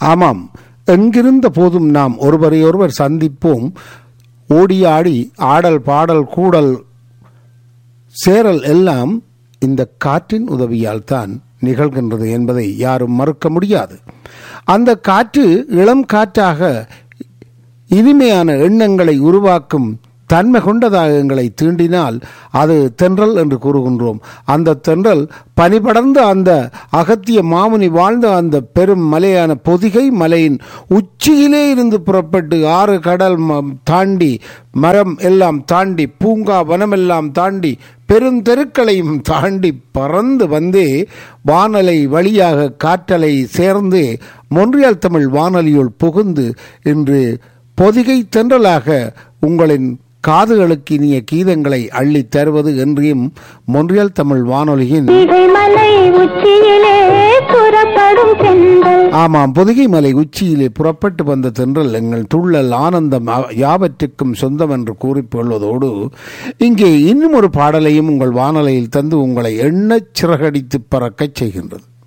ஆமாம் எங்கிருந்த போதும் நாம் ஒருவரையொருவர் சந்திப்போம் ஓடி ஆடி ஆடல் பாடல் கூடல் சேரல் எல்லாம் இந்த காற்றின் உதவியால் தான் நிகழ்கின்றது என்பதை யாரும் மறுக்க முடியாது அந்த காற்று இளம் காற்றாக இனிமையான எண்ணங்களை உருவாக்கும் தன்மை கொண்டதாக எங்களை தீண்டினால் அது தென்றல் என்று கூறுகின்றோம் அந்த தென்றல் பனிபடர்ந்த அந்த அகத்திய மாமுனி வாழ்ந்த அந்த பெரும் மலையான பொதிகை மலையின் உச்சியிலே இருந்து புறப்பட்டு ஆறு கடல் ம- தாண்டி மரம் எல்லாம் தாண்டி பூங்கா வனமெல்லாம் தாண்டி பெருந்தெருக்களையும் தாண்டி பறந்து வந்தே வானலை வழியாக காற்றலை சேர்ந்து மொன்றியால் தமிழ் வானொலியுள் புகுந்து இன்று பொதிகை தென்றலாக உங்களின் காதுகளுக்கு இனிய கீதங்களை அள்ளித் தருவது என்றும் மொன்றியல் தமிழ் வானொலியின் மலை உச்சியிலே புறப்படும் செந்தல் ஆமாம் பொதிகை மலை உச்சியிலே புறப்பட்டு வந்த தென்றல் எங்கள் துள்ளல் ஆனந்தம் அ- யாவற்றுக்கும் சொந்தம் என்று கூறிக்கொள்வதோடு இங்கே இன்னும் ஒரு பாடலையும் உங்கள் வானொலியில் தந்து உங்களை எண்ணச் சிறகடித்து பறக்கச் செய்கின்றது